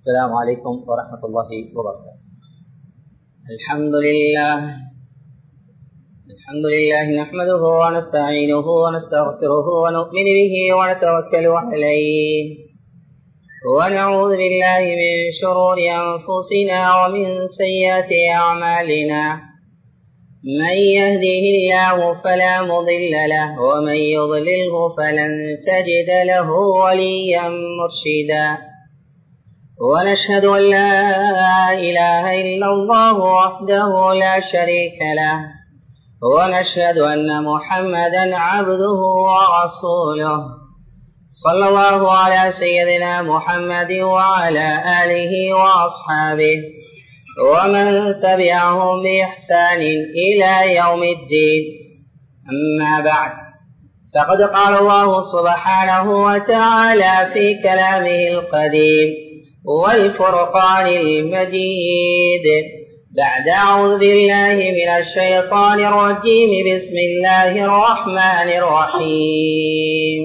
السلام عليكم ورحمة الله وبركاته الحمد لله الحمد لله نحمده ونستعينه ونستغفره ونؤمن به ونتوكل عليه ونعوذ بالله من شرور أنفسنا ومن سيئات أعمالنا من يهده الله فلا مضل له ومن يضلله فلن تجد له وليا مرشدا ونشهد أن لا إله إلا الله وحده لا شريك له ونشهد أن محمدا عبده ورسوله صلى الله على سيدنا محمد وعلى آله وأصحابه ومن تبعهم بإحسان إلى يوم الدين أما بعد فقد قال الله سبحانه وتعالى في كلامه القديم والفرقان المجيد بعد أعوذ بالله من الشيطان الرجيم بسم الله الرحمن الرحيم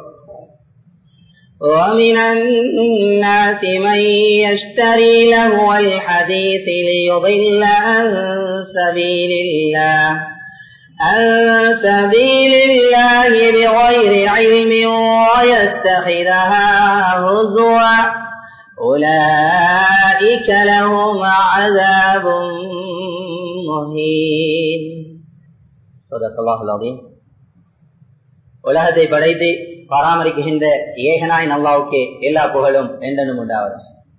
ومن الناس من يشتري لهو الحديث ليضل عن سبيل الله عن سبيل الله بغير علم ويتخذها هزوا أولئك لهم عذاب مهين صدق الله العظيم உலகத்தை படைத்து பராமரிக்கின்ற ஏகனாய் நல்லாவுக்கு எல்லா புகழும் என்றனும் உண்டாவது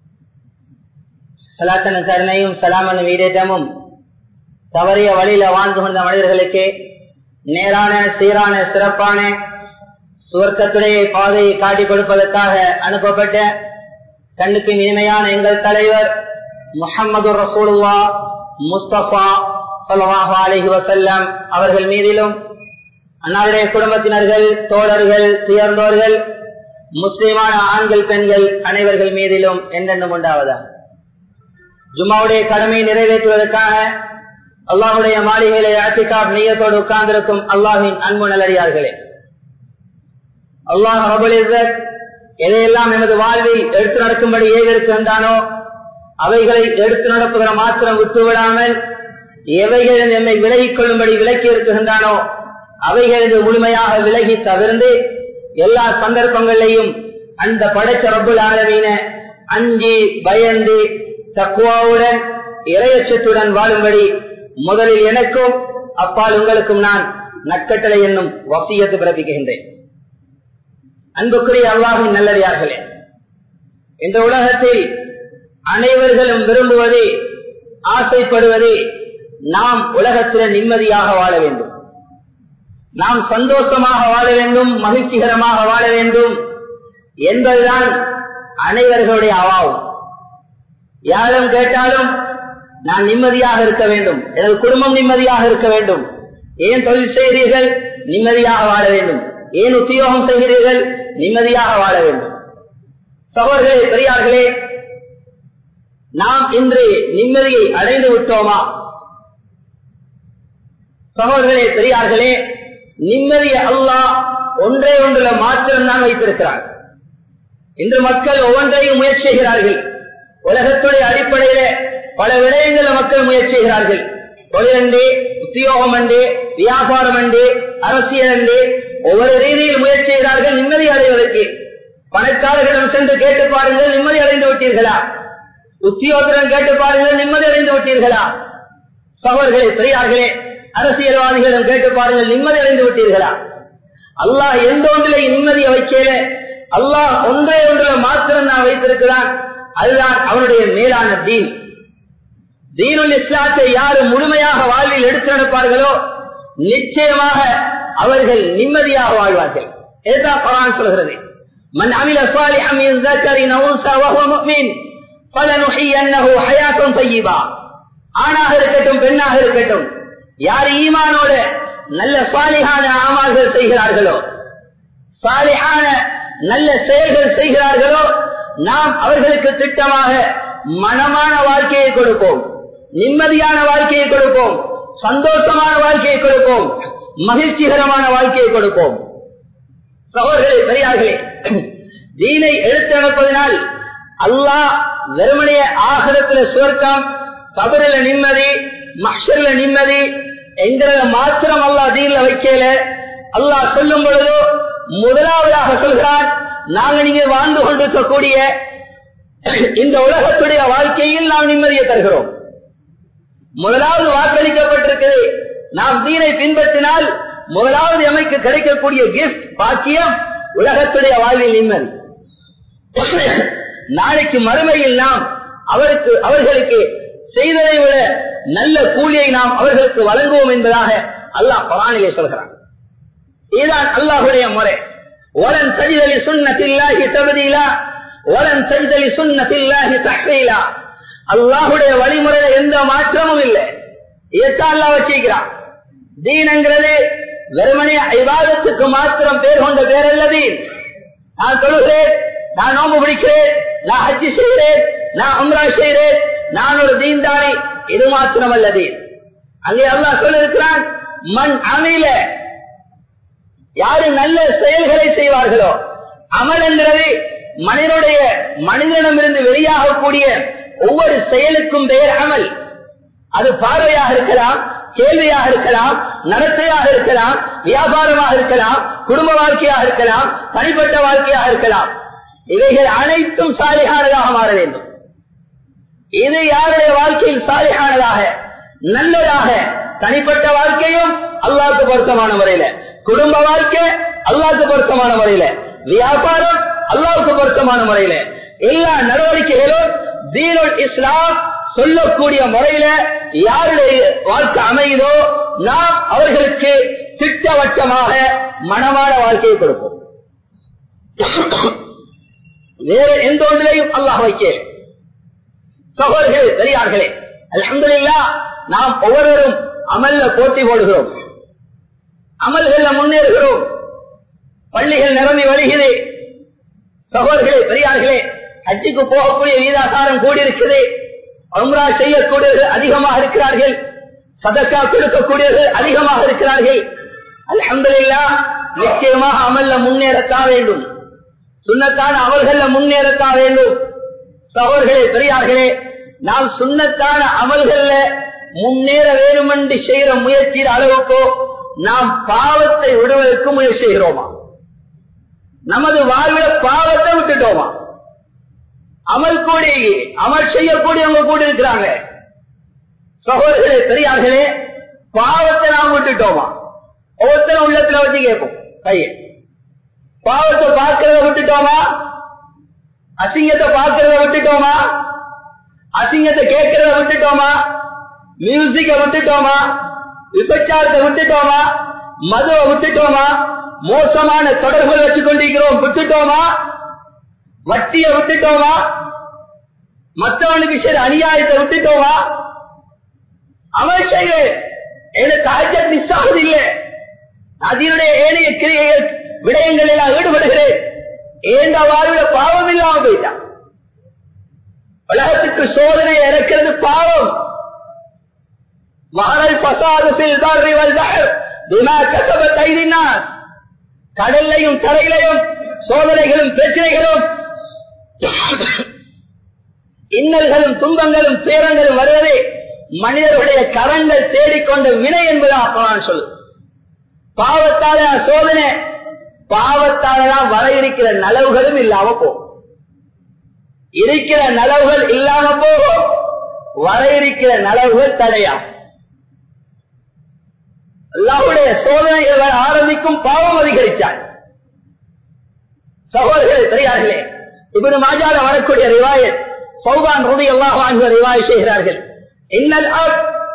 சலாத்தன கருணையும் சலாமன வீரேற்றமும் தவறிய வழியில வாழ்ந்து கொண்ட மனிதர்களுக்கு நேரான சீரான சிறப்பான சுவர்க்கத்துடைய பாதையை காட்டிக் கொடுப்பதற்காக அனுப்பப்பட்ட கண்ணுக்கு இனிமையான எங்கள் தலைவர் முகமது ரசூலுல்லா முஸ்தபா சொல்லாஹு அலஹி வசல்லம் அவர்கள் மீதிலும் அன்னாருடைய குடும்பத்தினர்கள் தோழர்கள் துயர்ந்தோர்கள் முஸ்லிமான ஆண்கள் பெண்கள் அனைவர்கள் மீதிலும் என்றென்றும் உண்டாவதா ஜும்மாவுடைய கடமையை நிறைவேற்றுவதற்காக அல்லாஹுடைய மாளிகையிலே ஆட்சிக்காப் மையத்தோடு உட்கார்ந்திருக்கும் அல்லாஹின் அன்பு நல்லடியார்களே அல்லாஹ் ரபுல் எதையெல்லாம் எமது வாழ்வில் எடுத்து நடக்கும்படி ஏகெடுக்கின்றானோ அவைகளை எடுத்து நடப்புகிற மாத்திரம் விட்டுவிடாமல் எவைகள் எம்மை விலகிக் கொள்ளும்படி விலக்கி இருக்குகின்றானோ அவைகளது முழுமையாக விலகி தவிர்ந்து எல்லா சந்தர்ப்பங்களிலையும் அந்த படைச்ச ரப்புல் ஆலமீன அஞ்சி பயந்து தக்குவாவுடன் இரையச்சத்துடன் வாழும்படி முதலில் எனக்கும் அப்பால் உங்களுக்கும் நான் நற்கட்டளை என்னும் வசியத்து பிறப்பிக்கின்றேன் அன்புக்குரிய அல்லாஹின் நல்லடியார்களே இந்த உலகத்தில் அனைவர்களும் விரும்புவது ஆசைப்படுவது நாம் உலகத்தில் நிம்மதியாக வாழ வேண்டும் நாம் சந்தோஷமாக வாழ வேண்டும் மகிழ்ச்சிகரமாக வாழ வேண்டும் என்பதுதான் அனைவர்களுடைய அவாவும் யாரும் கேட்டாலும் நான் நிம்மதியாக இருக்க வேண்டும் எனது குடும்பம் நிம்மதியாக இருக்க வேண்டும் ஏன் தொழில் செய்கிறீர்கள் நிம்மதியாக வாழ வேண்டும் ஏன் உத்தியோகம் செய்கிறீர்கள் நிம்மதியாக வாழ வேண்டும் சகோதரர்களே பெரியார்களே நாம் இன்று நிம்மதியை அடைந்து விட்டோமா சகோதரர்களே பெரியார்களே நிம்மதியை அல்லாஹ் ஒன்றே ஒன்றுல மாத்திரம் தான் வைத்திருக்கிறார் இன்று மக்கள் ஒவ்வொன்றையும் முயற்சி செய்கிறார்கள் உலகத்துடைய அடிப்படையில பல விடயங்கள மக்கள் முயற்சி செய்கிறார்கள் தொழிலண்டு உத்தியோகம் அண்டு வியாபாரம் அண்டு அரசியல் அண்டு ஒவ்வொரு ரீதியில் முயற்சி செய்கிறார்கள் நிம்மதி அடைவதற்கு பணக்காரர்களிடம் சென்று கேட்டு பாருங்கள் நிம்மதி அடைந்து விட்டீர்களா உத்தியோகத்திடம் கேட்டு பாருங்கள் நிம்மதி அடைந்து விட்டீர்களா சகோதர்களே பெரியார்களே அரசியல்வாதிகளிடம் கேட்டு பாருங்கள் நிம்மதி அடைந்து விட்டீர்களா அல்லாஹ் எந்த ஒன்றிலே நிம்மதியை வைக்கல அல்லாஹ் ஒன்றே ஒன்றில மாத்திரம் நான் வைத்திருக்கிறான் அதுதான் அவனுடைய மேலான தீன் தீனுல் இஸ்லாத்தை யாரு முழுமையாக வாழ்வில் எடுத்து நடப்பார்களோ நிச்சயமாக அவர்கள் நிம்மதியாக வாழ்வார்கள் இதுதான் குரான் சொல்கிறது من عمل صالحا من ذكر او انثى وهو مؤمن فلنحيينه حياه طيبه ஆணாக இருக்கட்டும் பெண்ணாக இருக்கட்டும் யார் ஈமானோட நல்ல சாலிகான ஆமால்கள் செய்கிறார்களோ சாலிகான நல்ல செயல்கள் செய்கிறார்களோ நாம் அவர்களுக்கு திட்டமாக மனமான வாழ்க்கையை கொடுப்போம் நிம்மதியான வாழ்க்கையை கொடுப்போம் சந்தோஷமான வாழ்க்கையை கொடுப்போம் மகிழ்ச்சிகரமான வாழ்க்கையை கொடுப்போம் சகோதரர்களே பெரியார்களே தீனை எடுத்து அனுப்பதனால் அல்லாஹ் வெறுமனைய ஆகரத்துல சுவர்க்கம் கபரில நிம்மதி மஷர்ல நிம்மதி என்கிறத மாத்திரம் அல்லாஹ் தீர்ல வைக்கல அல்லாஹ் சொல்லும் பொழுது முதலாவதாக சொல்கிறான் நாங்க நீங்க வாழ்ந்து கொண்டிருக்கக்கூடிய இந்த உலகத்துடைய வாழ்க்கையில் நாம் நிம்மதியை தருகிறோம் முதலாவது வாக்களிக்கப்பட்டிருக்கிறது நாம் தீனை பின்பற்றினால் முதலாவது எமைக்கு கிடைக்கக்கூடிய கிஃப்ட் பாக்கியம் உலகத்துடைய வாழ்வில் நிம்மதி நாளைக்கு மறுமையில் நாம் அவருக்கு அவர்களுக்கு செய்ததை விட நல்ல கூலியை நாம் அவர்களுக்கு வழங்குவோம் என்பதாக அல்லாஹ் பரானிலே சொல்கிறான் இதுதான் அல்லாஹுடைய முறை ஒலன் சஜிதலி சுண்ணத்தில்லாஹி தகுதியிலா ஒலன் சஜிதலி சுண்ணத்தில்லாஹி தஹ்ரீலா அல்லாஹுடைய வழிமுறையில எந்த மாற்றமும் இல்லை இதைத்தான் அல்லாஹ் வச்சிருக்கிறான் தீனங்கிறது வெறுமனே ஐவாதத்துக்கு மாத்திரம் பேர் கொண்ட பேர் அல்ல தீன் நான் தொழுகிறேன் நான் நோம்பு பிடிக்கிறேன் நான் ஹஜ்ஜி செய்கிறேன் நான் உம்ரா செய்கிறேன் நான் ஒரு தீன்தாரி இது மாத்திரம் அல்ல தீன் அங்கே அல்லாஹ் சொல்லிருக்கிறான் மண் அமில யாரு நல்ல செயல்களை செய்வார்களோ அமல் என்கிறது மனிதனுடைய மனிதனிடமிருந்து வெளியாகக்கூடிய ஒவ்வொரு செயலுக்கும் பெயர் அமல் அது பார்வையாக இருக்கலாம் கேள்வியாக இருக்கலாம் நடத்தையாக இருக்கலாம் வியாபாரமாக இருக்கலாம் குடும்ப வாழ்க்கையாக இருக்கலாம் தனிப்பட்ட வாழ்க்கையாக இருக்கலாம் இவைகள் அனைத்தும் சாலிகானதாக மாற வேண்டும் இது யாருடைய வாழ்க்கையில் சாலிகானதாக நல்லதாக தனிப்பட்ட வாழ்க்கையும் அல்லாவுக்கு பொருத்தமான முறையில குடும்ப வாழ்க்கை அல்லாவுக்கு பொருத்தமான முறையில வியாபாரம் அல்லாவுக்கு பொருத்தமான முறையில எல்லா நடவடிக்கைகளும் தீனுல் இஸ்லாம் சொல்லக்கூடிய முறையில யாருடைய வாழ்க்கை அமையுதோ நாம் அவர்களுக்கு திட்டவட்டமாக மனமான வாழ்க்கையை கொடுப்போம் வேற எந்த ஒன்றிலையும் அல்லாஹ் வைக்க சகோதரர்களே பெரியார்களே அலமதுல்லா நாம் ஒவ்வொருவரும் அமல்ல போட்டி போடுகிறோம் அமல்கள்ல முன்னேறுகிறோம் பள்ளிகள் நிரம்பி வருகிறது சகோதரர்களே பெரியார்களே ஹஜ்ஜுக்கு போகக்கூடிய வீதாசாரம் கூடியிருக்குது அம்ரா செய்யக்கூடியவர்கள் அதிகமாக இருக்கிறார்கள் சதக்கா கொடுக்கக்கூடியவர்கள் அதிகமாக இருக்கிறார்கள் அலமதுல்லா நிச்சயமாக அமல்ல முன்னேறத்தான் வேண்டும் சுண்ணத்தான அமல்கள்ல முன்னேறத்தான் வேண்டும் சகோதர்களே பெரியார்களே நாம் சுண்ணத்தான அமல்கள்ல முன்னேற வேண்டும் என்று செய்கிற முயற்சியின் அளவுக்கோ நாம் பாவத்தை விடுவதற்கு முயற்சி செய்கிறோமா நமது வாழ்வில பாவத்தை விட்டுட்டோமா அமல் கூடி அமல் செய்யக்கூடியவங்க கூட இருக்கிறாங்க சகோதரர்களே பெரியார்களே பாவத்தை நாம் விட்டுட்டோமா ஒவ்வொருத்தரும் உள்ளத்துல வச்சு கேட்போம் கையை பாவத்தை பார்க்கிறத விட்டுட்டோமா அசிங்கத்தை பார்க்கிறத விட்டுட்டோமா அசிங்கத்தை கேட்கிறத விட்டுட்டோமா மியூசிக்க விட்டுட்டோமா விபச்சாரத்தை விட்டுட்டோமா மதுவை விட்டுட்டோமா மோசமான தொடர்புகள் வச்சு கொண்டிருக்கிறோம் விட்டுட்டோமா வட்டிய விட்டுட்டோமா மற்றவனுக்கு சரி அநியாயத்தை விட்டுட்டோமா அமைச்சர்கள் எனக்கு தாஜத் மிஸ் ஆகுதில்லை அதனுடைய ஏனைய கிரியைகள் விடயங்களில் நான் ஈடுபடுகிறேன் ஏந்த வாழ்வில பாவம் இல்லாம போயிட்டான் உலகத்துக்கு சோதனை இறக்கிறது பாவம் மகனை பசாதத்தில் கடல்லையும் தரையிலையும் சோதனைகளும் பிரச்சனைகளும் இன்னல்களும் துன்பங்களும் சேரங்களும் வருவதே மனிதர்களுடைய கரங்கள் தேடிக்கொண்ட வினை என்பதாக நான் சொல்லு பாவத்தால சோதனை பாவத்தாலதான் வர இருக்கிற நலவுகளும் இல்லாம போகும் இருக்கிற நலவுகள் இல்லாம போகும் வர இருக்கிற நலவுகள் தடையாம் அல்லாவுடைய சோதனைகள் வர ஆரம்பிக்கும் பாவம் அதிகரித்தார் சகோதரர்களே பெரியார்களே இப்படி மாஜால வரக்கூடிய ரிவாயத் சௌகான் ரவி அல்லாஹ் வாங்க ரிவாய் செய்கிறார்கள் இன்னல் அப்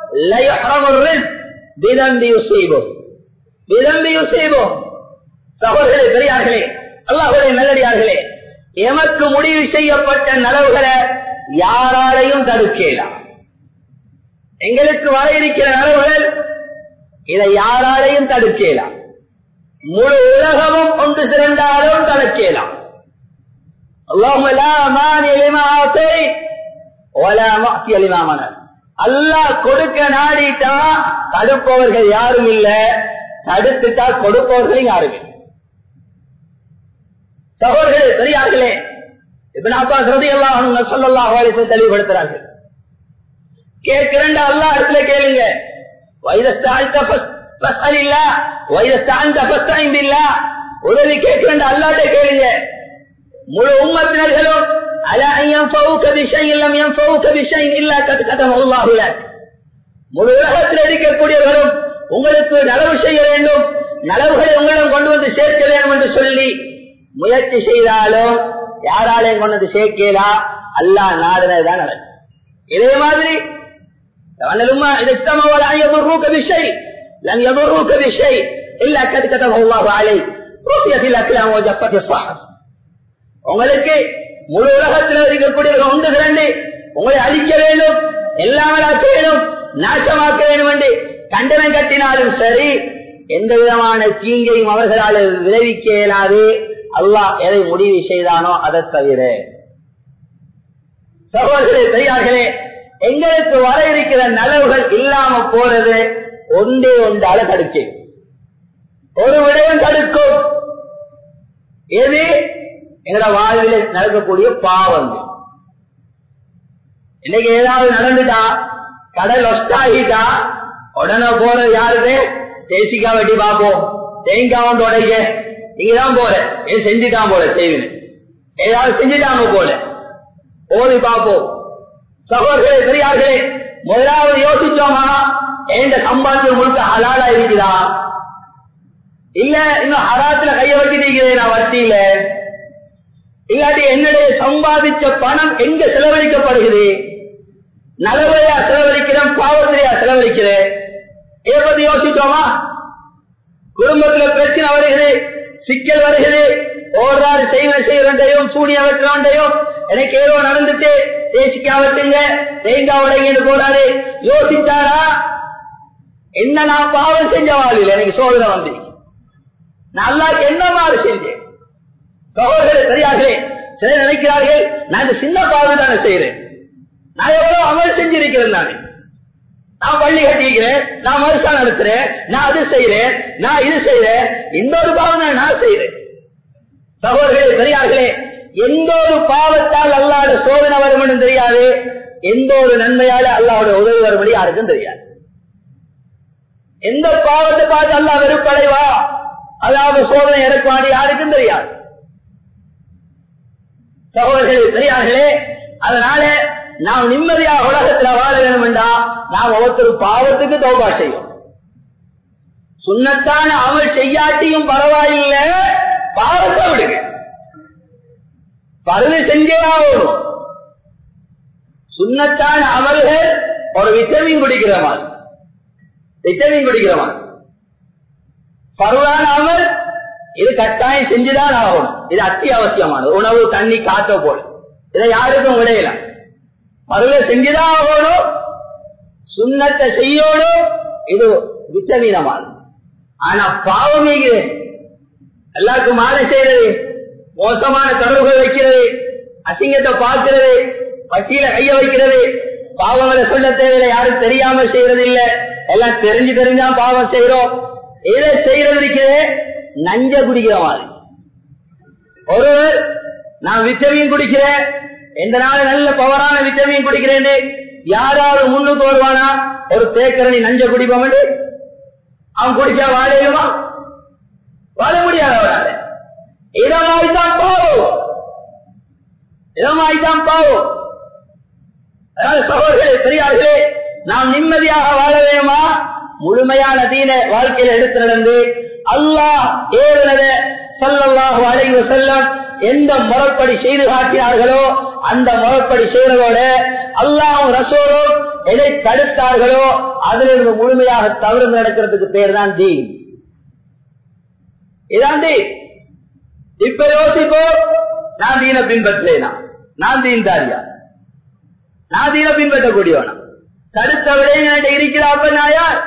விதம்பி யுசீபோம் விதம்பி யுசீபோம் சகோதரர்களே பெரியார்களே அல்லாஹுடைய நல்லடியார்களே எமக்கு முடிவு செய்யப்பட்ட நலவுகளை யாராலையும் தடுக்கலாம் எங்களுக்கு வர இருக்கிற நலவுகள் இதை யாராலையும் தடுக்கலாம் முழு உலகமும் ஒன்று திரண்டாலும் தடுக்கலாம் அல்லாஹ் கொடுக்க நாடிட்டா தடுப்பவர்கள் யாரும் இல்ல தடுத்துட்டா கொடுப்பவர்களும் யாரும் இல்லை சகோதரர்களே பெரியார்களே இப்ப அப்பாஸ் ரதி எல்லாம் சொல்லலாம் அவளுக்கு தெளிவுபடுத்துறார்கள் கேட்கிறேன் அல்லா இடத்துல கேளுங்க உதவி கேட்கிறேன் அல்லாட்ட கேளுங்க முழு உம்மத்தினர்களும் முழு உலகத்தில் இருக்கக்கூடியவர்களும் உங்களுக்கு நலவு செய்ய வேண்டும் நலவுகளை உங்களிடம் கொண்டு வந்து சேர்க்க வேண்டும் என்று சொல்லி முயற்சி செய்தாலும் யாராலையும் கொண்டு வந்து சேர்க்கலா அல்லா நாடுனதுதான் நடக்கும் இதே மாதிரி إذا اجتمعوا على أن يضروك بشيء لم يضروك بشيء إلا قد كتبه الله عليك رفيت الأكلام وجفت الصحف உங்களுக்கு முழு உலகத்தில் இருக்கக்கூடிய ஒன்று திரண்டு உங்களை அழிக்க வேண்டும் எல்லாமலாக்க வேண்டும் நாசமாக்க வேண்டும் என்று கண்டனம் கட்டினாலும் சரி எந்த விதமான தீங்கையும் அவர்களால் விளைவிக்க இயலாது அல்லாஹ் எதை முடிவு செய்தானோ அதை தவிர சகோதரர்களே பெரியார்களே எங்களுக்கு வர இருக்கிற நலவுகள் இல்லாம போறது ஒன்றே ஒன்றால தடுக்கு ஒரு விடயம் தடுக்கும் எது எங்களோட வாழ்வில் நடக்கக்கூடிய பாவங்கள் இன்னைக்கு ஏதாவது நடந்துட்டா கடல் ஒஸ்டாகிட்டா உடனே போறது யாருது தேசிக்கா வெட்டி பார்ப்போம் தேங்காய் உடைக்க நீங்க தான் போற ஏன் செஞ்சுட்டான் போல செய்வின ஏதாவது செஞ்சுட்டாங்க போல ஓடி பார்ப்போம் சகோதரர்களே பெரியார்களே முதலாவது யோசிச்சோமா எந்த சம்பாத்தியம் முழுக்க ஹலாலா இருக்குதா இல்ல இன்னும் ஹராத்துல கைய வச்சுட்டு நான் வட்டியில இல்லாட்டி என்னுடைய சம்பாதிச்ச பணம் எங்க செலவழிக்கப்படுகிறது நலவையா செலவழிக்கிறேன் பாவத்திலையா செலவழிக்கிறேன் இதை பத்தி யோசிச்சோமா குடும்பத்துல பிரச்சனை வருகிறது சிக்கல் வருகிறது ஓடுறாரு செய்வன செய்வதையும் சூனிய வெட்டுறவண்டையும் எனக்கு ஏதோ நடந்துட்டு தேசிக்கா வெட்டுங்க தேங்காய் உடைங்கன்னு போறாரு யோசிச்சாரா என்ன நான் பாவம் செஞ்ச வாழ்வில் எனக்கு சோதனை வந்து நல்லா என்ன மாதிரி செஞ்சேன் சகோதரர் சரியாகவே சிலர் நினைக்கிறார்கள் நான் இந்த சின்ன பாவம் தானே செய்யறேன் நான் எவ்வளவு அமல் செஞ்சிருக்கிறேன் நான் நான் பள்ளி கட்டிக்கிறேன் நான் மருசா நடத்துறேன் நான் அது செய்யறேன் நான் இது செய்யறேன் இந்த ஒரு பாவம் தான் நான் செய்யறேன் சகோதரர்களே பெரியார்களே எந்த ஒரு பாவத்தால் அல்லாத சோதனை வரும் தெரியாது எந்த ஒரு நன்மையால அல்லாவோட உதவி வரும்படி யாருக்கும் தெரியாது எந்த பாவத்தை பார்த்து அல்லா வெறுப்படைவா அதாவது சோதனை இறக்குவாடி யாருக்கும் தெரியாது சகோதரர்களே பெரியார்களே அதனால நாம் நிம்மதியாக உலகத்துல வாழ வேண்டும் என்றா நாம் ஒவ்வொருத்தரும் பாவத்துக்கு தௌபா செய்யும் சுண்ணத்தான அமல் செய்யாட்டியும் பரவாயில்லை பாவத்தை விடுங்க பருது செஞ்சே ஆகணும் சுண்ணத்தான அமல்கள் ஒரு விட்டமின் குடிக்கிற மாதிரி விட்டமின் குடிக்கிற மாதிரி பருவான அமல் இது கட்டாயம் செஞ்சுதான் ஆகணும் இது அத்தியாவசியமானது உணவு தண்ணி காத்த போல இதை யாருக்கும் விடையல பருவ செஞ்சுதான் ஆகணும் சுண்ணத்தை செய்யணும் இது விட்டமீனமானது ஆனா பாவம் எல்லாருக்கும் மாலை செய்யறது மோசமான தொடர்புகள் வைக்கிறது அசிங்கத்தை பார்க்கிறது பட்டியல கைய வைக்கிறது பாவங்களை சொல்ல தேவையில்லை யாரும் தெரியாம செய்யறது இல்ல எல்லாம் தெரிஞ்சு தெரிஞ்சா பாவம் செய்யறோம் எதை செய்யறது இருக்கிறது நஞ்ச குடிக்கிற மாதிரி ஒருவர் நான் விட்டமின் குடிக்கிறேன் எந்த நாள் நல்ல பவரான விட்டமின் குடிக்கிறேன் யாராவது முன்னுக்கு வருவானா ஒரு தேக்கரணி நஞ்ச குடிப்போம் அவன் குடிச்சா வாழையுமா வாழ முடியாது அவரால் இதமாய்தான் பாவம் இதமாய்தான் பாவம் அதனால சகோதரர்களே பெரியார்களே நாம் நிம்மதியாக வாழ வேணுமா முழுமையான தீன வாழ்க்கையில எடுத்து நடந்து அல்லாஹ் ஏறினத சொல்லல்லாஹு அலைவ செல்லம் எந்த முறைப்படி செய்து காட்டினார்களோ அந்த முறைப்படி செய்வதோட அல்லாஹும் ரசோரும் எதை தடுத்தார்களோ அதிலிருந்து முழுமையாக தவறு நடக்கிறதுக்கு பேர் தான் தீன் இதான் தீன் இப்ப யோசிப்போம் நான் தீன பின்பற்றேனா நான் தீன் தாரியா நான் தீன பின்பற்றக்கூடியவனா தடுத்த விடையின இருக்கிறாப்ப நான் யார்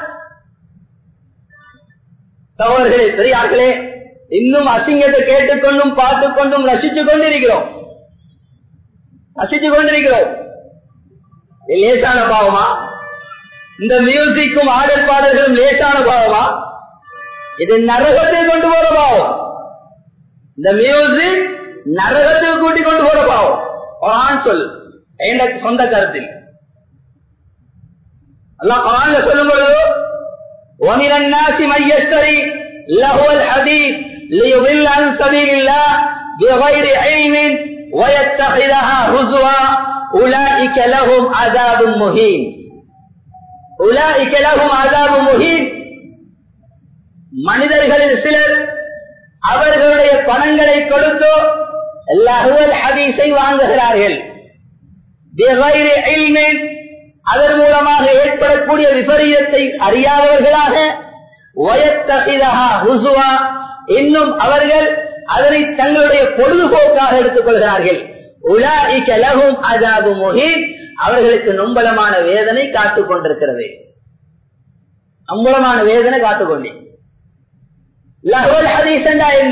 சகோதரர்களே பெரியார்களே இன்னும் அசிங்கத்தை கேட்டுக்கொண்டும் பார்த்துக் கொண்டும் ரசிச்சு கொண்டிருக்கிறோம் ரசிச்சு கொண்டிருக்கிறோம் இது லேசான பாவமா இந்த மியூசிக்கும் ஆடல் பாடல்களும் லேசான பாவமா இது நரகத்தை கொண்டு போற பாவம் இந்த மியூசிக் நரகத்துக்கு கூட்டிக் கொண்டு போற பாவம் குரான் சொல் எனக்கு சொந்த கருத்தில் அல்லாஹ் குரான்ல சொல்லும் பொழுது ومن الناس من يشتري له الحديث ليضل عن سبيل الله بغير علم ويتخذها هزوا أولئك لهم عذاب مهين أولئك لهم عذاب مهين மனிதர்களில் சிலர் அவர்களுடைய பணங்களை கொடுத்தோ லஹுவல் ஹதீஸை வாங்குகிறார்கள் பிகைரி இல்மின் அதன் மூலமாக ஏற்படக்கூடிய விபரீதத்தை அறியாதவர்களாக வயத்தகிதஹா ஹுசுவா இன்னும் அவர்கள் அதனை தங்களுடைய பொழுதுபோக்காக எடுத்துக் கொள்கிறார்கள் உலாஇக லஹும் அஜாபு முஹீன் அவர்களுக்கு நொம்பலமான வேதனை காத்துக் கொண்டிருக்கிறது நம்பலமான வேதனை காத்துக்கொண்டே லஹுல் ஹதீஸ் என்றா என்ன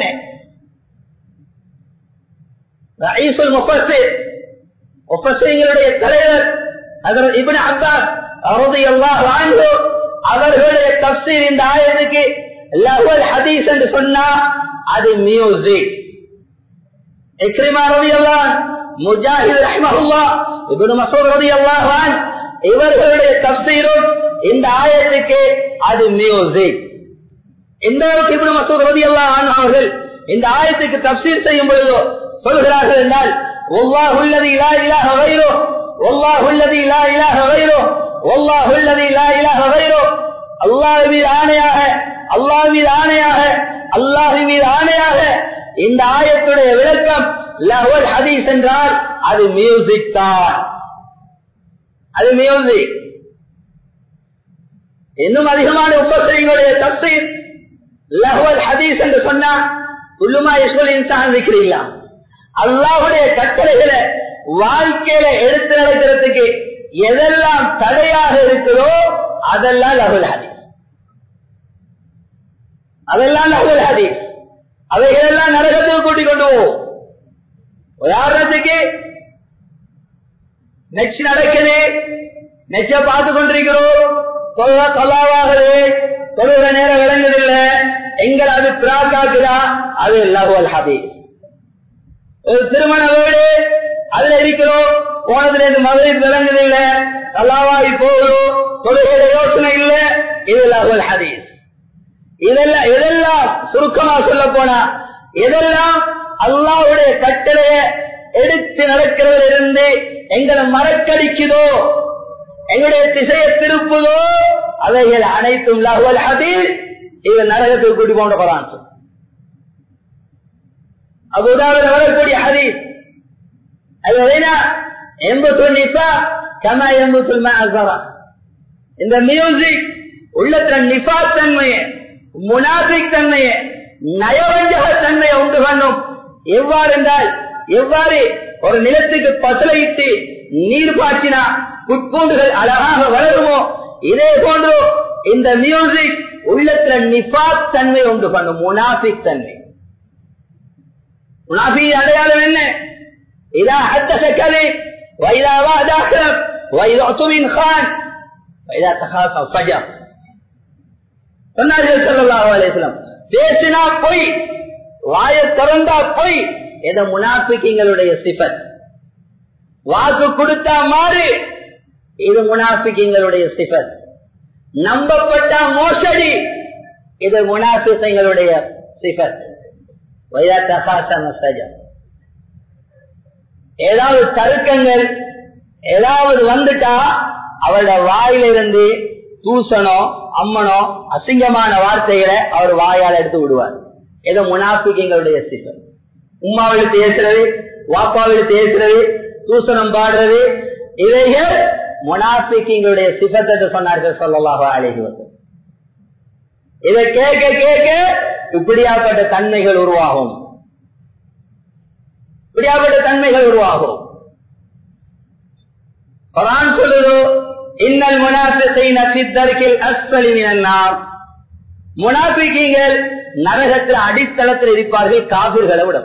ரயீசுல் முஃபஸ்ஸிர் முஃபஸ்ஸிர்களுடைய தலைவர் அதர் இப்னு அப்பாஸ் ரலியல்லாஹு அன்ஹு அவர்களுடைய தஃசீர் இந்த ஆயத்துக்கு லஹுல் ஹதீஸ் என்று சொன்னா அது மியூசிக் இக்ரிமா ரலியல்லாஹு அன்ஹு முஜாஹித் ரஹ்மஹுல்லாஹ் இப்னு மஸ்ஊத் ரலியல்லாஹு அன்ஹு இவர்களுடைய தஃசீரும் இந்த ஆயத்துக்கு அது மியூசிக் எந்த அளவுக்கு இப்னு மசூத் ரலியல்லாஹு அன்ஹு அவர்கள் இந்த ஆயத்துக்கு தஃசீர் செய்யும் பொழுதோ சொல்கிறார்கள் என்றால் வல்லாஹு அல்லதி லா இலாஹ கைரு வல்லாஹு அல்லதி லா இலாஹ கைரு வல்லாஹு அல்லதி லா இலாஹ கைரு அல்லாஹ் மீது ஆணையாக அல்லாஹ் மீது ஆணையாக அல்லாஹ் மீது ஆணையாக இந்த ஆயத்துடைய விளக்கம் லஹுல் ஹதீஸ் என்றால் அது மியூசிக் தான் அது மியூசிக் இன்னும் அதிகமான உபசரிகளுடைய தப்சீர் லஹுல் ஹதீஸ் என்று சொன்னா உள்ளுமா யஸ்வல் இன்சான் இருக்கிறீங்களா அல்லாஹுடைய கட்டளைகளை வாழ்க்கையில எடுத்து நடக்கிறதுக்கு எதெல்லாம் தடையாக இருக்குதோ அதெல்லாம் லகுல் ஹதீஸ் அதெல்லாம் லகுல் ஹதீஸ் அவைகளெல்லாம் நரகத்துக்கு கூட்டிக் கொண்டு போவோம் உதாரணத்துக்கு நெச்சு நடக்குது நெச்ச பார்த்து கொண்டிருக்கிறோம் தொழுக தொல்லாவாகுது தொழுகிற நேரம் விளங்குதில்லை எங்கள் அது பிராக்காக்குதா அது லகுல் ஹதீஸ் ஒரு திருமண வீடு அதுல இருக்கிறோம் போனதுல இருந்து மதுரை விளங்குதில்லை நல்லாவாகி போகிறோம் தொழுகையில யோசனை இல்லை இது லகுல் ஹதீஸ் இதெல்லாம் எதெல்லாம் சுருக்கமா சொல்ல போனா எதெல்லாம் அல்லாவுடைய கட்டளைய எடுத்து நடக்கிறதுல இருந்து எங்களை மறக்கடிக்குதோ எங்களுடைய திசையை திருப்புதோ அவைகள் அனைத்தும் லகுல் ஹதீஸ் இது நரகத்துக்கு கூட்டி போன்ற போறான் அபுதாபில் வரக்கூடிய ஹதீஸ் அது எண்பத்தொன்னு நிசா கமா எண்பத்தொன்னு அசரா இந்த மியூசிக் உள்ளத்துல நிஃபா தன்மையை முனாபிக் தன்மையை நயவஞ்சக தன்மையை உண்டு பண்ணும் எவ்வாறு என்றால் எவ்வாறு ஒரு நிலத்துக்கு பசலையிட்டு நீர் பாய்ச்சினா புட்பூண்டுகள் அழகாக வளருமோ இதே போன்று இந்த மியூசிக் உள்ளத்துல நிஃபாக் தன்மை உண்டு பண்ணும் முனாபிக் தன்மை முனாபி அடையாளம் என்ன இதா حدث كذب واذا وعد اخلف واذا اؤتمن خان واذا تخاصم فجر சொன்னார்கள் ஸல்லல்லாஹு அலைஹி வஸல்லம் பேசினா பொய் வாயை திறந்தா பொய் எத முனாஃபிக்குங்களுடைய சிஃபத் வாக்கு கொடுத்தா மாறு இது முனாஃபிக்குங்களுடைய சிஃபத் நம்பப்பட்ட மோசடி இது முனாஃபிக்குங்களுடைய சிஃபத் வையா தகாசம சஜம் ஏதாவது தருக்கங்கள் ஏதாவது வந்துட்டா அவளோட வாயிலிருந்து தூசனோ அம்மனோ அசிங்கமான வார்த்தைகளை அவர் வாயால் எடுத்து விடுவார் ஏதோ முனாஃபிக்குங்களுடைய சிஃபத் உம்மாவில் பேசுறது வாப்பாவில் பேசுறது தூசணம் பாடுறது இவைகள் முனாஃபிக்குங்களுடைய சிஃபத் என்று சொன்னார்கள் சொல்லலாக அழகி இதை கேட்க கேட்க இப்படியாப்பட்ட தன்மைகள் உருவாகும் இப்படியாப்பட்ட தன்மைகள் உருவாகும் குரான் சொல்லுதோ இன்னல் முனாஃபித்தை நசித்தர்கில் அஸ்வலி மினன்னார் முனாபிக்கீங்கள் நரகத்தில் அடித்தளத்தில் இருப்பார்கள் காபிர்களை விட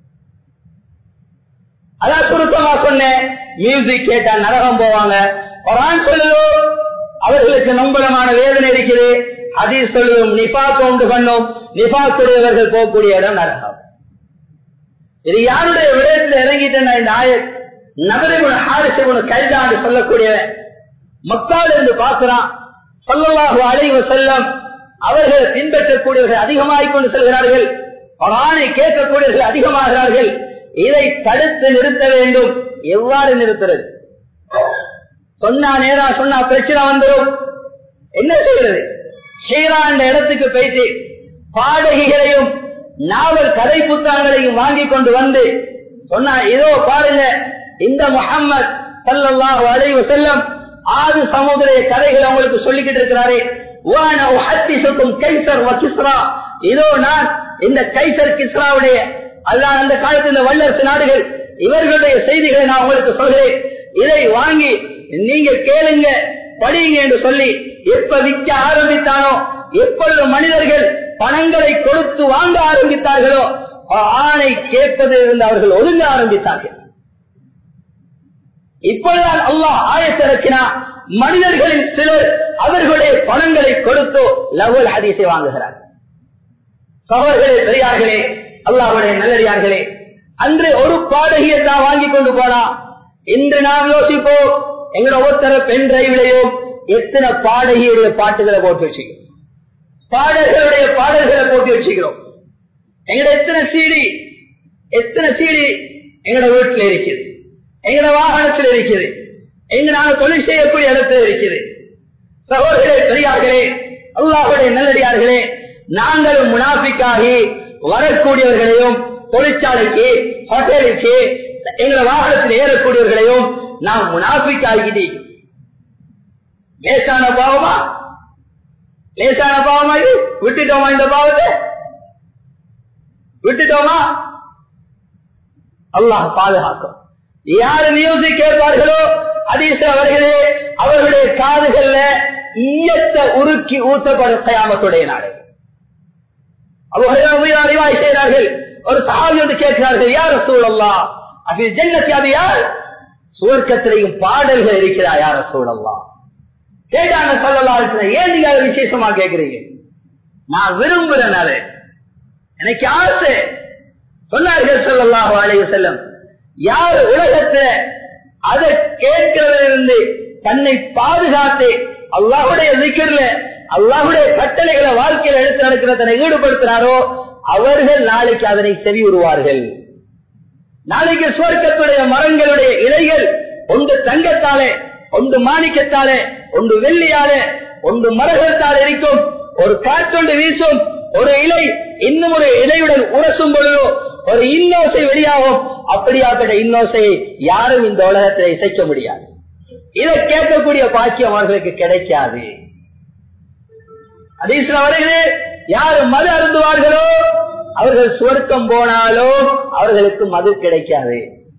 அதான் சுருக்கமா சொன்னேன் மியூசிக் கேட்டா நரகம் போவாங்க குரான் சொல்லுதோ அவர்களுக்கு நம்பலமான வேதனை இருக்குது ஹதீஸ் சொல்லுவோம் நிபாக்கு உண்டு பண்ணும் நிபாக்குடையவர்கள் போகக்கூடிய இடம் நரகம் இது யாருடைய விடயத்தில் இறங்கிட்டேன் இந்த ஆயத் நபரிமுன ஹாரிசமுன கைதாண்டு சொல்லக்கூடியவன் மக்கள் இருந்து பார்க்கிறான் சொல்லலாக அழைவ செல்லம் அவர்களை பின்பற்றக்கூடியவர்கள் அதிகமாகிக் கொண்டு செல்கிறார்கள் ஆணை கேட்கக்கூடியவர்கள் அதிகமாகிறார்கள் இதை தடுத்து நிறுத்த வேண்டும் எவ்வாறு நிறுத்துறது சொன்னா நேரா சொன்னா பிரச்சனை வந்துடும் என்ன செய்யறது ஷீராண்ட இடத்துக்கு போயிட்டு பாடகிகளையும் நாவல் கதை புத்தகங்களையும் வாங்கி கொண்டு வந்து சொன்னா இதோ பாருங்க இந்த முகம்மது சல்லாஹு அலைவு செல்லம் ஆது சமுதிர கதைகளை உங்களுக்கு சொல்லிக்கிட்டு இருக்கிறாரே கைசர் கிஸ்ரா இதோ நான் இந்த கைசர் கிஸ்ராவுடைய அல்லாஹ் அந்த காலத்தில் இந்த வல்லரசு நாடுகள் இவர்களுடைய செய்திகளை நான் உங்களுக்கு சொல்கிறேன் இதை வாங்கி நீங்க கேளுங்க படியுங்க என்று சொல்லி எப்ப விற்க ஆரம்பித்தானோ எப்பொழுது மனிதர்கள் பணங்களை கொடுத்து வாங்க ஆரம்பித்தார்களோ ஆணை கேட்பதிலிருந்து அவர்கள் ஒதுங்க ஆரம்பித்தார்கள் இப்பொழுதுதான் அல்லாஹ் ஆயத்திறக்கினா மனிதர்களின் சிலர் அவர்களுடைய பணங்களை கொடுத்தோ லவல் ஹதீஸை வாங்குகிறார் சகோதரர்களே பெரியார்களே அல்லாஹுடைய நல்லடியார்களே அன்று ஒரு பாடகியை தான் வாங்கி கொண்டு போனா இன்று நாம் யோசிப்போம் எங்களோட ஒருத்தர பெண் டிரைவ்லையும் எத்தனை பாடகியுடைய பாட்டுகளை போட்டு வச்சுக்கிறோம் பாடல்களுடைய பாடல்களை போட்டு வச்சுக்கிறோம் எங்கட எத்தனை சீடி எத்தனை சீடி எங்கட வீட்டில் இருக்குது எங்கட வாகனத்தில் இருக்குது எங்க நாங்கள் தொழில் செய்யக்கூடிய இடத்துல இருக்குது சகோதரர்களே பெரியார்களே அல்லாஹுடைய நல்லடியார்களே நாங்கள் முனாஃபிக்காகி வரக்கூடியவர்களையும் தொழிற்சாலைக்கு ஹோட்டலுக்கு எங்களை வாகனத்தில் ஏறக்கூடியவர்களையும் நாம் முனாஃபிக்காகிட்டே லேசான பாவமா லேசான பாவமா இது விட்டுட்டோமா இந்த பாவத்தை விட்டுட்டோமா அல்லாஹ் பாதுகாக்கும் யாரு மியூசிக் கேட்பார்களோ அதீச அவர்களே அவர்களுடைய காதுகள்ல ஈயத்தை உருக்கி ஊத்தப்படும் கயாமத்துடைய நாடு அவர்கள் அறிவாய் செய்கிறார்கள் ஒரு சகாவி வந்து கேட்கிறார்கள் யார் சூழல்லா அது ஜென்னத்தி அது யார் சுவர்க்கத்திலையும் பாடல்கள் இருக்கிறா யார சூழல்லா கேட்டாங்க சொல்லலாம் ஏன் நீங்க அதை விசேஷமா கேட்கிறீங்க நான் விரும்புறனால எனக்கு ஆசை சொன்னார்கள் சொல்லலாம் அலைய செல்லம் யார் உலகத்தை அதை கேட்கிறதிலிருந்து தன்னை பாதுகாத்து அல்லாஹுடைய திக்கர்ல அல்லாஹுடைய கட்டளைகளை வாழ்க்கையில் எடுத்து நடக்கிற தன்னை ஈடுபடுத்தினாரோ அவர்கள் நாளைக்கு அதனை செவி உருவார்கள் நாளைக்கு சுவர்க்கத்துடைய மரங்களுடைய இலைகள் ஒன்று தங்கத்தாலே ஒன்று மாணிக்கத்தாலே ஒன்று வெள்ளியாலே ஒன்று மரகத்தால் இருக்கும் ஒரு காற்றொன்று வீசும் ஒரு இலை இன்னும் ஒரு இலையுடன் உரசும் பொழுதோ ஒரு இன்னோசை வெளியாகும் அப்படியாப்பட்ட இன்னோசையை யாரும் இந்த உலகத்தில் இசைக்க முடியாது இதை கேட்கக்கூடிய பாக்கியம் அவர்களுக்கு கிடைக்காது அதீஸ்வர வருகிறது யார் மது அருந்துவார்களோ அவர்கள் சுவர்க்கம் போனாலோ அவர்களுக்கு மது கிடைக்காது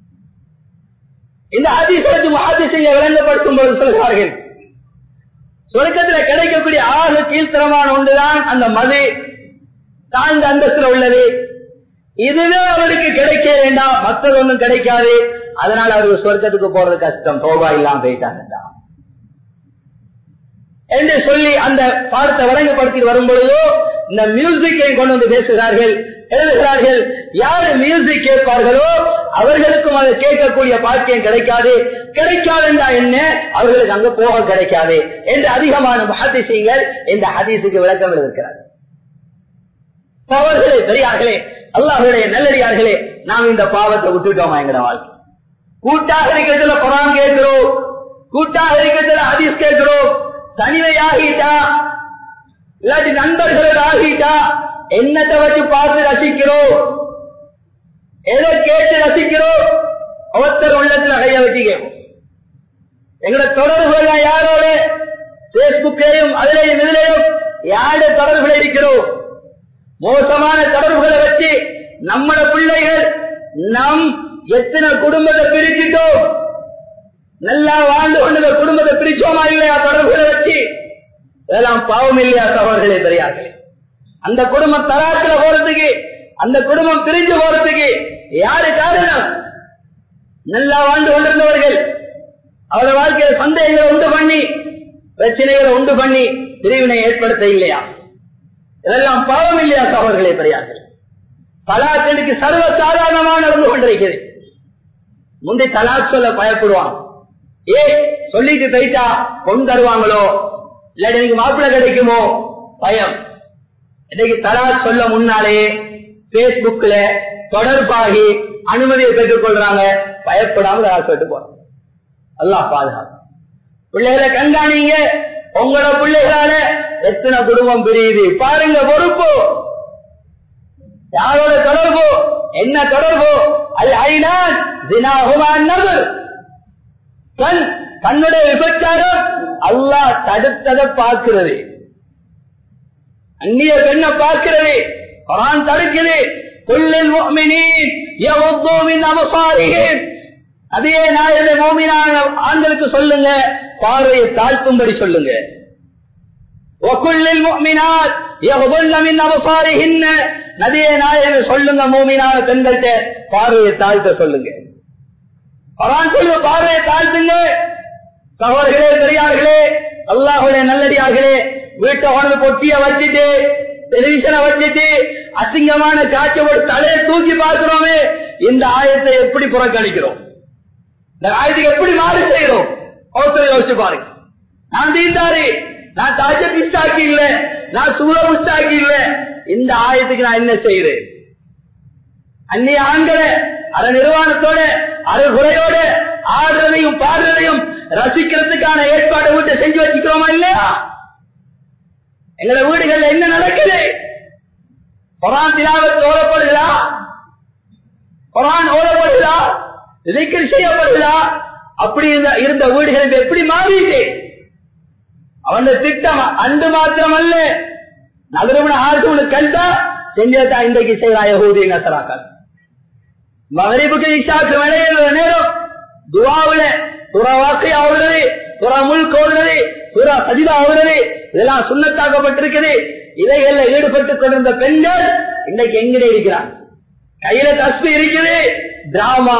இந்த அதிசயத்து மகாதிசையை விளங்கப்படுத்தும் போது சொல்கிறார்கள் சுவர்க்கத்தில் கிடைக்கக்கூடிய ஆறு கீழ்த்தரமான ஒன்றுதான் அந்த மது தாழ்ந்த அந்தஸ்துல உள்ளது இதுவே அவருக்கு கிடைக்க வேண்டாம் மற்றது ஒன்றும் கிடைக்காது அதனால அவருக்கு சொர்க்கத்துக்கு போறது கஷ்டம் தோபா இல்லாம போயிட்டாங்க என்று சொல்லி அந்த பாடத்தை வழங்கப்படுத்தி வரும் பொழுதோ இந்த மியூசிக்கை கொண்டு வந்து பேசுகிறார்கள் எழுதுகிறார்கள் யாரு மியூசிக் கேட்பார்களோ அவர்களுக்கும் அதை கேட்கக்கூடிய பாக்கியம் கிடைக்காது கிடைக்காதுண்டா என்ன அவர்களுக்கு அங்க போக கிடைக்காது என்று அதிகமான மகதிசைகள் இந்த ஹதீஸுக்கு விளக்கம் எழுதியிருக்கிறார் சவர்களே பெரியார்களே அல்லாஹுடைய நல்லடியார்களே நாம் இந்த பாவத்தை விட்டுட்டோமா எங்கட வாழ்க்கை கூட்டாக இருக்கிறதுல குரான் கேட்கிறோம் கூட்டாக இருக்கிறதுல ஹதீஸ் கேட்கிறோம் தனிமையாகிட்டா இல்லாட்டி நண்பர்கள் ஆகிட்டா என்னத்தை வச்சு பார்த்து ரசிக்கிறோம் எதை கேட்டு ரசிக்கிறோம் ஒருத்தர் உள்ளத்துல கைய வச்சு கேட்போம் எங்களோட தொடர்புகள் யாரோட பேஸ்புக்கையும் அதிலையும் இதிலையும் யாரோட தொடர்புகள் இருக்கிறோம் மோசமான தொடர்புகளை வச்சு நம்மள பிள்ளைகள் நம் எத்தனை குடும்பத்தை பிரிச்சுட்டோம் நல்லா வாழ்ந்து கொண்ட குடும்பத்தை பிரிச்சோமா இல்லையா தொடர்புகளை வச்சு இதெல்லாம் பாவம் இல்லையா சகோதரர்களே பெரியார்களே அந்த குடும்பம் தராத்துல போறதுக்கு அந்த குடும்பம் பிரிஞ்சு போறதுக்கு யாரு காரணம் நல்லா வாழ்ந்து கொண்டிருந்தவர்கள் அவருடைய வாழ்க்கையில சந்தேகங்களை உண்டு பண்ணி பிரச்சனைகளை உண்டு பண்ணி பிரிவினை ஏற்படுத்த இல்லையா இதெல்லாம் பாவம் இல்லையா சகோதரர்களே பெரியார்கள் தலாக்கனுக்கு சர்வ சாதாரணமாக நடந்து கொண்டிருக்கிறது முந்தைய தலாக் சொல்ல பயப்படுவான் ஏ சொல்லிட்டு போயிட்டா பொன் தருவாங்களோ இல்லாட்டி எனக்கு மாப்பிள்ளை கிடைக்குமோ பயம் இன்னைக்கு தலாக் சொல்ல முன்னாலே பேஸ்புக்ல தொடர்பாகி அனுமதியை பெற்றுக் கொள்றாங்க பயப்படாம தலாக் சொல்லிட்டு போறோம் அல்லாஹ் பாதுகாப்பு பிள்ளைகளை கண்காணிங்க உங்களோட பிள்ளைகளால எத்தனை குடும்பம் பிரியுது பாருங்க பொறுப்பு யாரோட தொடர்பு என்ன தொடர்பு அது ஐநான் கண் கண்ணுடைய விபச்சாரம் அல்லாஹ் தடுத்ததை பார்க்கிறது அந்நிய பெண்ணை பார்க்கிறது குரான் தடுக்குது குல்லில் முஃமினீன் யகுது மின் அபசாரிஹிம் அதே நாயக மோமினான ஆண்களுக்கு சொல்லுங்க பார்வையை தாழ்த்தும்படி சொல்லுங்க وكل المؤمنات يغضن من ابصارهن நதியே நாயக சொல்லுங்க மூமினான பெண்கள்கிட்ட பார்வையை தாழ்த்த சொல்லுங்க குரான் சொல்லுங்க பார்வையை தாழ்த்துங்க சகோதரர்களே பெரியார்களே அல்லாஹுடைய நல்லடியார்களே வீட்டை உணவு பொட்டிய வச்சுட்டு டெலிவிஷனை வச்சுட்டு அசிங்கமான காட்சி ஒரு தலையை தூக்கி பார்க்கிறோமே இந்த ஆயத்தை எப்படி புறக்கணிக்கிறோம் இந்த ஆயத்துக்கு எப்படி மாறி செய்யறோம் ஒருத்தரை யோசிச்சு பாருங்க நான் தீண்டாரு நான் தாஜ பிஸ்டாக்கி இல்ல நான் சூழ புஸ்டாக்கி இல்ல இந்த ஆயத்துக்கு நான் என்ன செய்யறேன் அந்நிய ஆண்களை அற நிர்வாணத்தோட அறுகுறையோட ஆடுறதையும் பாடுறதையும் ரசிக்கிறதுக்கான ஏற்பாடு வீட்டை செஞ்சு வச்சுக்கிறோமா இல்லையா எங்களோட வீடுகள்ல என்ன நடக்குது குரான் திலாவத்து ஓதப்படுகிறா குரான் ஓதப்படுகிறா திக்கர் செய்யப்படுகிறா அப்படி இருந்த இருந்த வீடுகள் எப்படி மாறிட்டு அவன் திட்டம் அன்று மாத்திரம் அல்ல நகரமுன ஆறு கண்டா செஞ்சதா இன்றைக்கு செய்யறா யகூதி நசராக்கள் மகரிபுக்கு இஷாக்கு விளையிற நேரம் துவாவுல துறா வாக்கை ஆகுறது துறா முழுக்க ஓடுறது துறா சஜிதா ஆகுறது இதெல்லாம் சுண்ணத்தாக்கப்பட்டிருக்குது இதைகள்ல ஈடுபட்டுக் கொண்டிருந்த பெண்கள் இன்னைக்கு எங்கிட்ட இருக்கிறார் கையில தஸ்பி இருக்குது டிராமா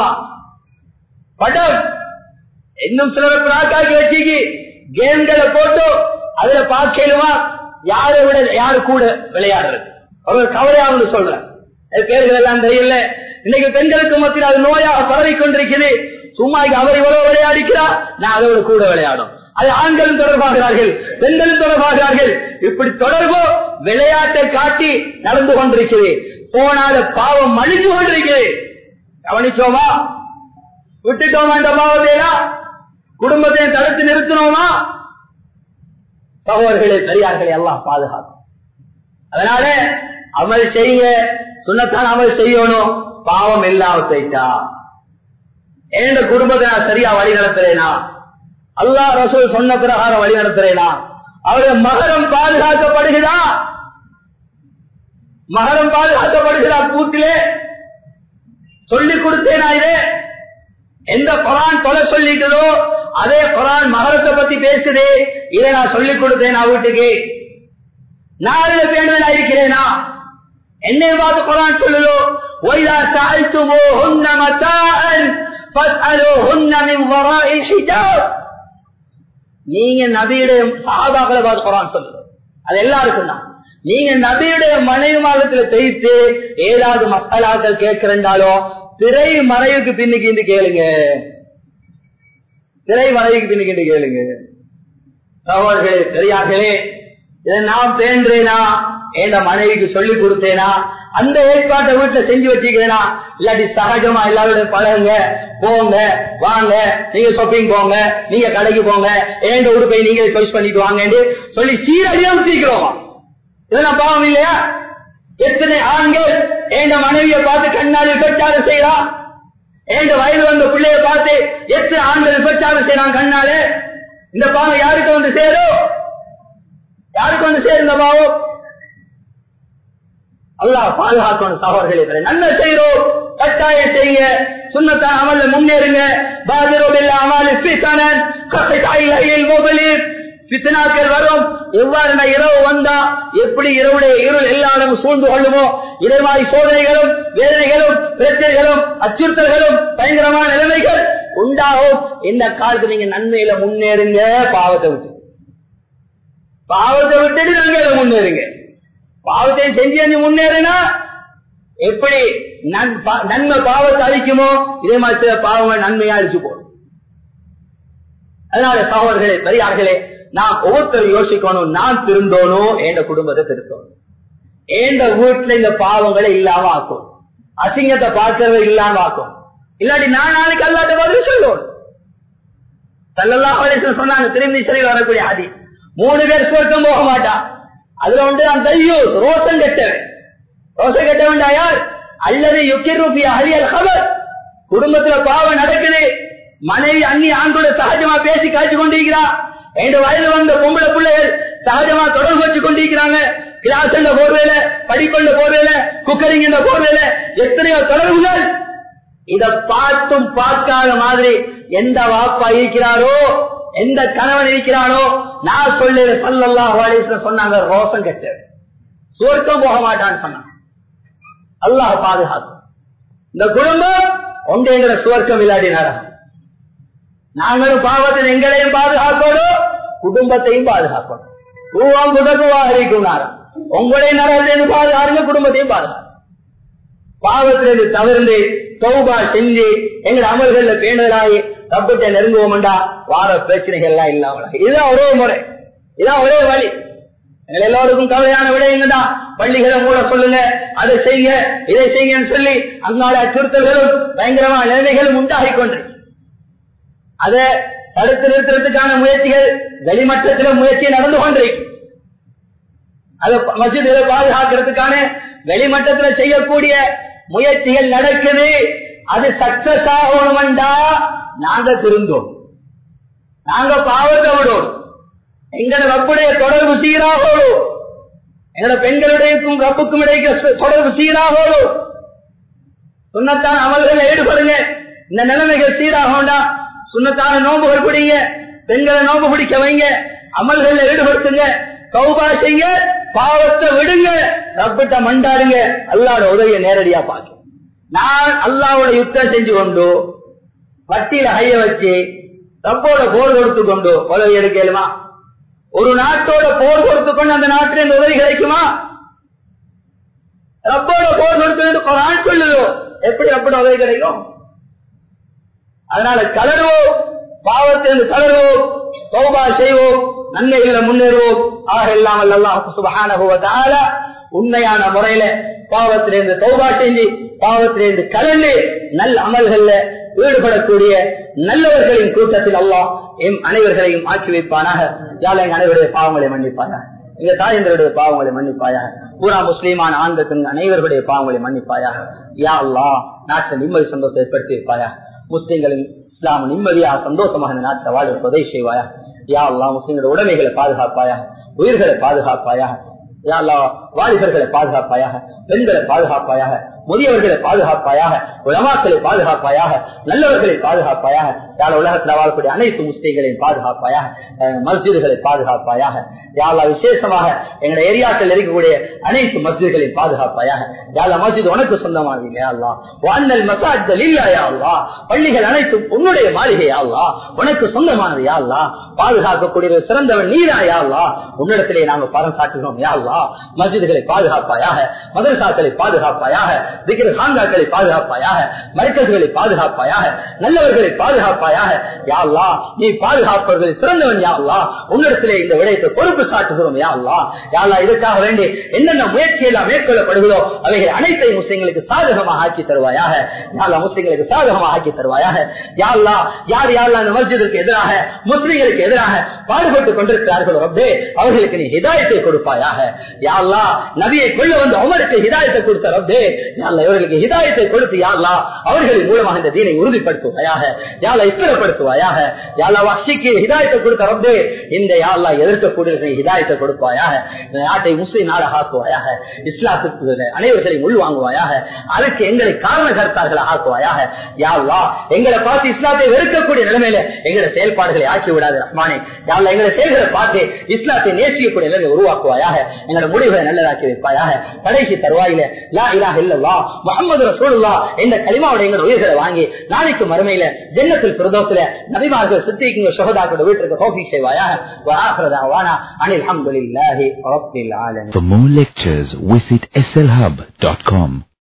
படம் இன்னும் சிலரை பிராக்காக்கி வச்சுக்கி கேம்களை போட்டு அதுல பார்க்கலுமா யாரை விட யாரு கூட விளையாடுறது அவர் கவலையாகுன்னு சொல்றேன் அது பேர்கள் எல்லாம் தெரியல இன்னைக்கு பெண்களுக்கு மத்தியில் அது நோயாக பரவி கொண்டிருக்கிறது சும்மா இங்க அவர் இவ்வளவு விளையாடிக்கிறா நான் அதோட கூட விளையாடும் அது ஆண்களும் தொடர்பாகிறார்கள் பெண்களும் தொடர்பாகிறார்கள் இப்படி தொடர்பு விளையாட்டை காட்டி நடந்து கொண்டிருக்கிறது போனால பாவம் மலிஞ்சு கொண்டிருக்கிறது கவனிச்சோமா விட்டுட்டோமா இந்த பாவத்தையா குடும்பத்தை தடுத்து நிறுத்தினோமா சகோதரர்களே பெரியார்களே எல்லாம் பாதுகாக்கும் அதனால அமல் செய்ய சுண்ணத்தான் அமல் செய்யணும் பாவம் இல்லாம போயிட்டா எந்த குடும்பத்தை நான் சரியா வழி நடத்துறேனா அல்லா ரசூல் சொன்ன பிரகாரம் வழி நடத்துறேனா அவருடைய மகரம் பாதுகாக்கப்படுகிறா மகரம் பாதுகாக்கப்படுகிறா கூட்டிலே சொல்லிக் கொடுத்தேனா இது எந்த குரான் தொலை சொல்லிட்டதோ அதே குரான் மகரத்தை பத்தி பேசுதே இதை நான் சொல்லிக் கொடுத்தேன் நான் வீட்டுக்கு நாளில பேணுதலா இருக்கிறேனா என்னை பார்த்து குரான் சொல்லுதோ ஒய்தா சாய்த்துவோ ஹுன்ன மத்தான் நீங்க நபியுடைய சாதாக்களை பார்த்து குரான் சொல்லுது அது எல்லாருக்கும் தான் நீங்க நபியுடைய மனைவி மாதத்துல தெரித்து ஏதாவது மக்களாக்கள் கேட்கிறந்தாலோ திரை மறைவுக்கு பின்னுக்கு கேளுங்க திரை மறைவுக்கு பின்னுக்கு கேளுங்க சகோதரர்களே பெரியார்களே இதை நான் பேன்றேனா என் மனைவிக்கு சொல்லி கொடுத்தேனா அந்த ஏற்பாட்டை வீட்டுல செஞ்சு வச்சுக்கிறேனா இல்லாட்டி சகஜமா எல்லாரோட பழகுங்க போங்க வாங்க நீங்க ஷாப்பிங் போங்க நீங்க கடைக்கு போங்க ஏண்ட உடுப்பை நீங்க சாய்ஸ் பண்ணிட்டு வாங்க சொல்லி சீரடியாம சீக்கிரமா இதெல்லாம் பாவம் இல்லையா எத்தனை ஆண்கள் எந்த மனைவியை பார்த்து கண்ணால் விபச்சாரம் செய்யலாம் எந்த வயது வந்த பிள்ளைய பார்த்து எத்தனை ஆண்கள் விபச்சாரம் செய்யலாம் கண்ணால இந்த பாவம் யாருக்கு வந்து சேரும் யாருக்கு வந்து சேரும் இந்த பாவம் அல்லாஹ் பாதுகாக்கணும் சகோதரர்களே நன்மை செய்யறோம் கட்டாயம் செய்யுங்க சுண்ணத்தான் அமல்ல முன்னேறுங்க பாதிரோபில் அமல் பித்தனன் கசை தாயில் முதலில் பித்தனாக்கள் வரும் எவ்வாறு இரவு வந்தா எப்படி இரவுடைய இருள் எல்லாரும் சூழ்ந்து கொள்ளுமோ இதே மாதிரி சோதனைகளும் வேதனைகளும் பிரச்சனைகளும் அச்சுறுத்தல்களும் பயங்கரமான நிலைமைகள் உண்டாகும் இந்த காலத்து நீங்க நன்மையில முன்னேறுங்க பாவத்தை விட்டு பாவத்தை விட்டுட்டு நன்மையில முன்னேறுங்க பாவத்தை செஞ்சு நீ முன்னேறினா எப்படி நன்- பா- நன்மை பாவத்தை அழிக்குமோ இதே மாதிரி சில பாவங்கள் நன்மையா அழிச்சு போடும் அதனால சகோதரர்களே பெரியார்களே நாம் ஒவ்வொருத்தரும் யோசிக்கணும் நான் திருந்தோனும் என் குடும்பத்தை திருத்தணும் ஏண்ட வீட்டுல இந்த பாவங்களை இல்லாம ஆக்கும் அசிங்கத்தை பார்க்கறது இல்லாம ஆக்கும் இல்லாட்டி நான் நாளைக்கு அல்லாட்ட பதில் சொல்லுவோம் சல்லல்லாஹு அலைஹி வஸல்லம் சொன்னாங்க திரும்பி சரி வரக்கூடிய ஆதி மூணு பேர் சொர்க்கம் போக மாட்டான் அதுல வந்து அந்த ஐயோ ரோசம் கெட்டவன் ரோசம் கெட்டவன் யார் அல்லது யுக்கிருபி அரியல் ஹபர் குடும்பத்துல பாவம் நடக்குது மனைவி அண்ணி ஆண்களோட சகஜமா பேசி காய்ச்சி கொண்டிருக்கிறா எங்க வயது வந்த பொம்பளை பிள்ளைகள் சகஜமா தொடர்பு வச்சு கொண்டிருக்கிறாங்க கிளாஸ் என்ற போர்வேல படிக்கொண்ட போர்வேல குக்கரிங் என்ற போர்வேல எத்தனையோ தொடர்புகள் இத பார்த்தும் பார்க்காத மாதிரி எந்த வாப்பா இருக்கிறாரோ எந்த கணவன் இருக்கிறானோ நான் சொல்ல சல்லல்லா சொன்னாங்க ரோசம் கெட்டு சுவர்க்கம் போக மாட்டான்னு சொன்னாங்க அல்லாஹ் பாதுகாக்கும் இந்த குடும்பம் ஒன்றைங்கிற சுவர்க்கம் இல்லாடி நரகம் நாங்களும் பாவத்தில் எங்களையும் பாதுகாக்கணும் குடும்பத்தையும் பாதுகாக்கணும் பூவம் புதகுவாக இருக்கும் நரம் உங்களையும் நரகத்திலிருந்து பாதுகாருங்க குடும்பத்தையும் பாதுகாக்கும் பாவத்திலிருந்து தவிர்ந்து சௌபா செஞ்சு எங்க அமல்கள்ல பேணுதலாகி தப்பிட்ட நெருங்குவோம்டா வார பிரச்சனைகள் எல்லாம் இல்லாம இதுதான் ஒரே முறை இதான் ஒரே வழி எங்கள் எல்லோருக்கும் கவலையான விடயங்கடா பள்ளிகளை மூட சொல்லுங்க அதை செய்யுங்க இதை செய்யுங்கன்னு சொல்லி அங்கால அச்சுறுத்தல்களும் பயங்கரமான நிலைமைகளும் உண்டாகி கொண்டு அதை தடுத்து நிறுத்துறதுக்கான முயற்சிகள் வெளிமட்டத்தில் முயற்சி நடந்து கொண்டிருக்கு அதை மசிதிகளை பாதுகாக்கிறதுக்கான வெளிமட்டத்தில் செய்யக்கூடிய முயற்சிகள் நடக்குது அது சக்சஸ் ஆகணும்டா நாங்க திருந்தோம் நாங்க பாவத்தை விடும் எங்களோட ரப்புடைய தொடர்பு சீராகணும் எங்களோட பெண்களுடையக்கும் ரப்புக்கும் இடையே தொடர்பு சீராகணும் சுண்ணத்தான் அமல்கள் ஈடுபடுங்க இந்த நிலைமைகள் சீராகண்டா சுண்ணத்தான நோம்புகள் பிடிங்க பெண்களை நோம்பு பிடிக்க வைங்க அமல்கள் ஈடுபடுத்துங்க கௌபா செய்ய பாவத்தை விடுங்க ரப்பிட்ட மண்டாடுங்க அல்லாட உதவியை நேரடியா பார்க்க நான் அல்லாவோட யுத்தம் செஞ்சு கொண்டு வட்டியில கைய வச்சு ரப்போட போர் கொடுத்து கொண்டு உதவி எடுக்கலுமா ஒரு நாட்டோட போர் கொடுத்து கொண்டு அந்த நாட்டில் இந்த உதவி கிடைக்குமா ரப்போட போர் கொடுத்து குரான் சொல்லுதோ எப்படி ரப்போட உதவி கிடைக்கும் அதனால கலருவோம் பாவத்திலிருந்து கலருவோம் சௌபா செய்வோம் நன்மைகளை முன்னேறுவோம் ஆக இல்லாமல் அல்லாஹ் சுபஹான உண்மையான முறையில பாவத்திலிருந்து சௌபா செஞ்சு பாவத்திலிருந்து கலந்து நல்ல அமல்கள்ல ஈடுபடக்கூடிய நல்லவர்களின் கூட்டத்தில் அல்லாஹ் எம் அனைவர்களையும் ஆக்கி வைப்பானாக யாழ் எங்க அனைவருடைய பாவங்களை மன்னிப்பாயாக எங்க தாயந்தருடைய பாவங்களை மன்னிப்பாயாக பூரா முஸ்லீமான ஆண்கள் பெண் அனைவர்களுடைய பாவங்களை மன்னிப்பாயாக யா அல்லா நாட்டில் நிம்மதி சந்தோஷத்தை ஏற்படுத்தி வைப்பாயா முஸ்லீம்களின் இஸ்லாம் நிம்மதியாக சந்தோஷமாக இந்த நாட்டை வாழ்வு உதவி செய்வாயா யா அல்லா முஸ்லீம்களோட உடைமைகளை பாதுகாப்பாயா உயிர்களை பாதுகாப்பாயா யா அல்லா வாலிபர்களை பாதுகாப்பாயாக பெண்களை பாதுகாப்பாயாக முதியவர்களை பாதுகாப்பாயாக உலமாக்களை பாதுகாப்பாயாக நல்லவர்களை பாதுகாப்பாயாக யாழ் உலகத்தில் வாழக்கூடிய அனைத்து முஸ்லீம்களையும் பாதுகாப்பாயாக அஹ் மஸ்ஜிதுகளை பாதுகாப்பாயாக யாழா விசேஷமாக எங்க ஏரியாக்கள் இருக்கக்கூடிய அனைத்து மஸ்ஜிதுகளையும் பாதுகாப்பாயாக யாழா மஸ்ஜித் உனக்கு சொந்தமாக இல்லையா வான்னல் மசாஜ்கள் இல்லையா அல்லா பள்ளிகள் அனைத்தும் உன்னுடைய மாளிகை யாழ்லா உனக்கு சொந்தமானது யாழ்லா பாதுகாக்கக்கூடிய சிறந்தவன் நீரா யாழ்லா உன்னிடத்திலே நாங்கள் பரம் சாட்டுகிறோம் யாழ்லா மஸ்ஜிதுகளை பாதுகாப்பாயாக மதரசாக்களை பாதுகாப்பாயாக திகிர சாந்தாக்களை பாதுகாப்பாயாக மருக்கல்களை பாதுகாப்பாயாக நல்லவர்களை பாதுகாப்பாயாக யாழ்லா நீ பாதுகாப்பவர்கள் சிறந்தவன் யாழ்லா உன்னிடத்திலே இந்த விடயத்தை பொறுப்பு சாட்டுகிறோம் யாழ்லா யாழ்லா இதற்காக வேண்டி என்னென்ன முயற்சி எல்லாம் மேற்கொள்ளப்படுகிறோ அவைகள் அனைத்தையும் முஸ்லிம்களுக்கு சாதகமாக ஆக்கி தருவாயாக யாழ்லா முஸ்லிம்களுக்கு சாதகமாக ஆக்கி தருவாயாக யாழ்லா யார் யாரெல்லாம் அந்த மஸ்ஜிதுக்கு எதிராக முஸ்லிம்களுக்கு எதிராக பாடுபட்டுக் கொண்டிருக்கிறார்களோ ரப்பே அவர்களுக்கு நீ ஹிதாயத்தை கொடுப்பாயாக யாழ்லா நபியை கொள்ள வந்து அவருக்கு ஹிதாயத்தை கொடுத்த ரப்பே யாழ்லா இவர்களுக்கு ஹிதாயத்தை கொடுத்து யாழ்லா அவர்களின் மூலமாக இந்த தீனை உறுதிப்படுத்துவாயாக யாழ்லா இஸ்திரப்படுத்துவாயாக யாழ்லா வசிக்கு ஹிதாயத்தை கொடுத்த ரப்பே இந்த யாழ்லா எதிர்க்கக்கூடிய ஹிதாயத்தை கொடுப்பாயாக இந்த நாட்டை முஸ்லிம் நாடாக ஆக்குவாயாக இஸ்லாத்துக்கு அனைவர்களையும் உள்வாங்குவாயாக அதற்கு எங்களை காரணகர்த்தார்களாக ஆக்குவாயாக யாழ்லா எங்களை பார்த்து இஸ்லாத்தை வெறுக்கக்கூடிய நிலைமையில எங்களை செயல்பாடுகளை ஆக்கி விடாது ரஹ்மானே யாழ்லா எங்களை செயல்களை பார்த்து இஸ்லாத்தை நேசிக்கக்கூடிய நிலைமை உருவாக்குவாயாக எங்களோட முடிவுகளை நல்லதாக்கி வைப்பாயாக கடைசி தருவாயில லா இலாஹ இல்லல்லா முகமது ரசூலுல்லா என்ற களிமாவோட எங்களோட உயிர்களை வாங்கி நாளைக்கு மறுமையில ஜன்னத்தில் பிரதோசில நபிமார்கள் சித்திக்குங்க சுகதாக்களோட வீட்டிற்கு கோபி செய்வாயாக வானா அனில் அஹமதுல்லாஹி ரப்பில் ஆலமீன் For more lectures, visit slhub.com.